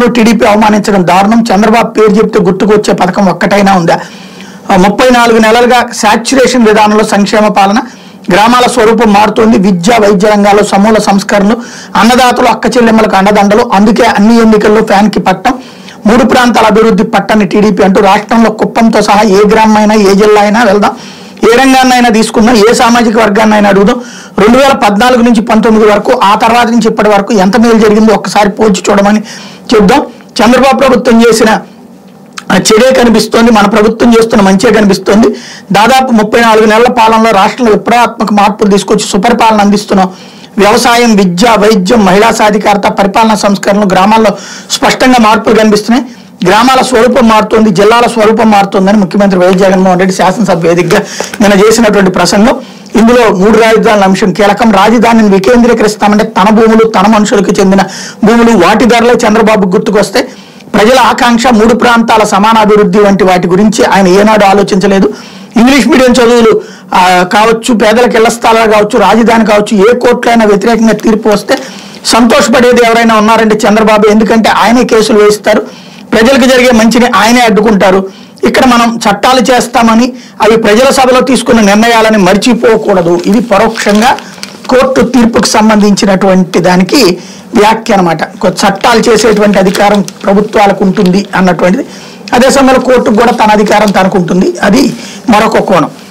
చేసినప్పుడు టీడీపీ అవమానించడం దారుణం చంద్రబాబు పేరు చెప్తే గుర్తుకొచ్చే పథకం ఒక్కటైనా ఉందా ఆ, ముప్పై నాలుగు నెలలుగా శాచ్యురేషన్ విధానంలో సంక్షేమ పాలన గ్రామాల స్వరూపం మారుతోంది విద్య వైద్య రంగాల్లో సమూల సంస్కరణలు అన్నదాతలు అక్క చెల్లెమ్మలకు అండదండలు అందుకే అన్ని ఎన్నికల్లో ఫ్యాన్ కి పట్టం మూడు ప్రాంతాల అభివృద్ధి పట్టని టీడీపీ అంటూ రాష్ట్రంలో కుప్పంతో సహా ఏ గ్రామం అయినా ఏ జిల్లా అయినా వెళ్దాం ఏ రంగాన్నైనా తీసుకుందాం ఏ సామాజిక వర్గాన్నైనా అడుగుదాం రెండు వేల పద్నాలుగు నుంచి పంతొమ్మిది వరకు ఆ తర్వాత నుంచి ఇప్పటి వరకు ఎంత మేలు జరిగిందో ఒక్కసారి పోల్చి చూడమని చెప్దాం చంద్రబాబు ప్రభుత్వం చేసిన ఆ చెడే కనిపిస్తోంది మన ప్రభుత్వం చేస్తున్న మంచిగా కనిపిస్తోంది దాదాపు ముప్పై నాలుగు నెలల పాలనలో రాష్ట్రంలో విప్లవాత్మక మార్పులు తీసుకొచ్చి సుపరిపాలన అందిస్తున్నాం వ్యవసాయం విద్య వైద్యం మహిళా సాధికారత పరిపాలనా సంస్కరణలు గ్రామాల్లో స్పష్టంగా మార్పులు కనిపిస్తున్నాయి గ్రామాల స్వరూపం మారుతోంది జిల్లాల స్వరూపం మారుతోందని ముఖ్యమంత్రి వైఎస్ జగన్మోహన్ రెడ్డి శాసనసభ వేదికగా నిన్న చేసినటువంటి ప్రసంగం ఇందులో మూడు రాజధానుల అంశం కీలకం రాజధానిని వికేంద్రీకరిస్తామంటే తన భూములు తన మనుషులకు చెందిన భూములు వాటి ధరలే చంద్రబాబు గుర్తుకొస్తాయి ప్రజల ఆకాంక్ష మూడు ప్రాంతాల సమానాభివృద్ధి వంటి వాటి గురించి ఆయన ఏనాడు ఆలోచించలేదు ఇంగ్లీష్ మీడియం చదువులు ఆ, కావచ్చు పేదలకు ఇళ్ల స్థలాలు కావచ్చు రాజధాని కావచ్చు ఏ కోర్టులైనా వ్యతిరేకంగా తీర్పు వస్తే సంతోషపడేది ఎవరైనా ఉన్నారంటే చంద్రబాబు ఎందుకంటే ఆయనే కేసులు వేయిస్తారు ప్రజలకు జరిగే మంచిని ఆయనే అడ్డుకుంటారు ఇక్కడ మనం చట్టాలు చేస్తామని అవి ప్రజల సభలో తీసుకున్న నిర్ణయాలని మర్చిపోకూడదు ఇది పరోక్షంగా కోర్టు తీర్పుకు సంబంధించినటువంటి దానికి వ్యాఖ్య అనమాట చట్టాలు చేసేటువంటి అధికారం ప్రభుత్వాలకు ఉంటుంది అన్నటువంటిది అదే సమయంలో కోర్టుకు కూడా తన అధికారం తనకు ఉంటుంది అది మరొక కోణం